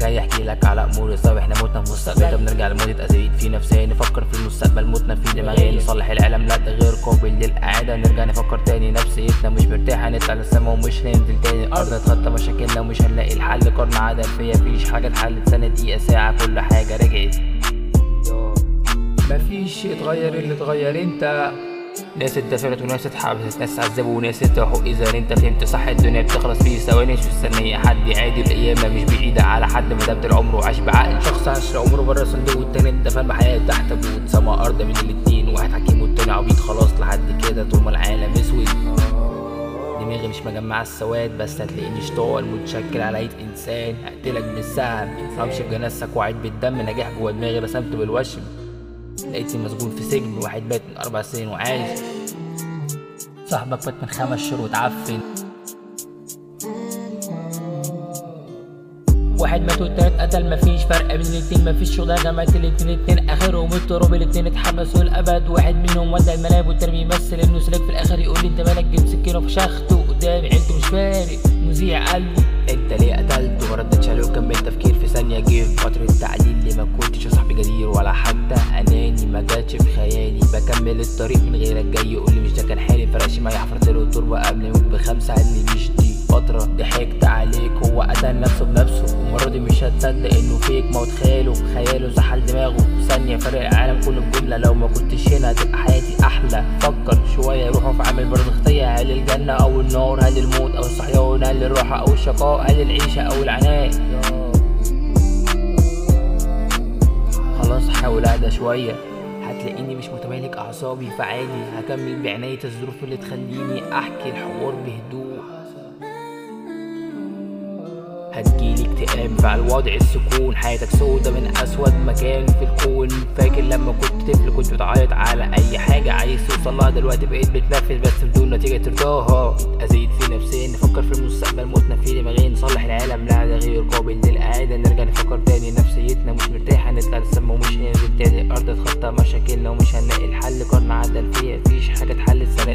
جاي احكي لك على امور الصعب احنا موتنا في مستقبل بنرجع لمدة ازيد في نفسنا نفكر في المستقبل موتنا في دماغنا نصلح العالم لا ده غير قابل للاعاده نرجع نفكر تاني نفسيتنا مش مرتاحه نطلع للسما ومش هننزل تاني الارض نتخطى مشاكلنا ومش هنلاقي الحل قرن عدل فيا فيش حاجه اتحلت سنه دقيقه ساعه كل حاجه رجعت مفيش شيء اتغير اللي اتغير انت ناس اتدفنت وناس اتحبست ناس عذبوا وناس اتراحوا اذا انت فهمت صح الدنيا بتخلص في ثواني مش مستنية حد عادي الايام مش بعيدة على حد ما دبت العمر وعاش بعقل شخص عاش عمره بره صندوق والتاني اتدفن بحياة تحت ابوت سما ارض من الاتنين واحد حكيم والتاني عبيط خلاص لحد كده طول ما العالم اسود دماغي مش مجمعة السواد بس هتلاقيني شطال متشكل على ايد انسان هقتلك بالسهم امشي بجنازتك وعيد بالدم نجاح جوا دماغي رسمته بالوشم لقيتني مسجون في سجن واحد مات من اربع سنين وعايش صاحبك مات من خمس شهور واتعفن واحد مات والتالت قتل مفيش فرق بين الاتنين مفيش شغل جمعت الاتنين اتنين اخرهم التراب الاتنين اتحبسوا للابد واحد منهم ودع الملاعب والتاني بيمثل انه سلاك في الاخر يقول لي انت مالك جبت سكينه وفشخته قدامي عيلته مش فارق مذيع قلبي انت ليه قتلته ما ردتش عليه وكملت تفكير في ثانيه جه في فتره تعليل اللي ما كنتش يا صاحبي جدير ولا حتى اناني ما جاتش في خيالي بكمل الطريق من غيرك جاي يقول لي مش ده كان حالي فرقش معايا حفرت له التربه قبل ما يموت بخمسه قال لي مش دي فترة ضحكت عليك هو قتل نفسه بنفسه المرة دي مش هتصدق انه فيك موت خياله خياله زحل دماغه ثانية فرق العالم كله بجملة لو ما كنتش هنا هتبقى حياتي أحلى فكر شوية روحوا في عامل برزختية هل الجنة أو النار هل الموت أو الصحيان هل الراحة أو الشقاء هل العيشة أو العناء خلاص حاول اهدى شوية هتلاقيني مش متمالك اعصابي فعادي هكمل بعناية الظروف اللي تخليني احكي الحوار بهدوء هتجيلي اكتئاب مع الوضع السكون حياتك سودة من اسود مكان في الكون فاكر لما كنت طفل كنت بتعيط على اي حاجة عايز توصل لها دلوقتي بقيت بتنفذ بس بدون نتيجة ترضاها ازيد في نفسي نفكر في المستقبل موتنا في دماغين نصلح العالم لا ده غير قابل للإعادة نرجع نفكر تاني نفسيتنا مش مرتاحة نطلع للسما ومش هننزل تاني الأرض تخطى مشاكلنا ومش هنلاقي الحل قرن عدل فيها مفيش حاجة اتحلت سنة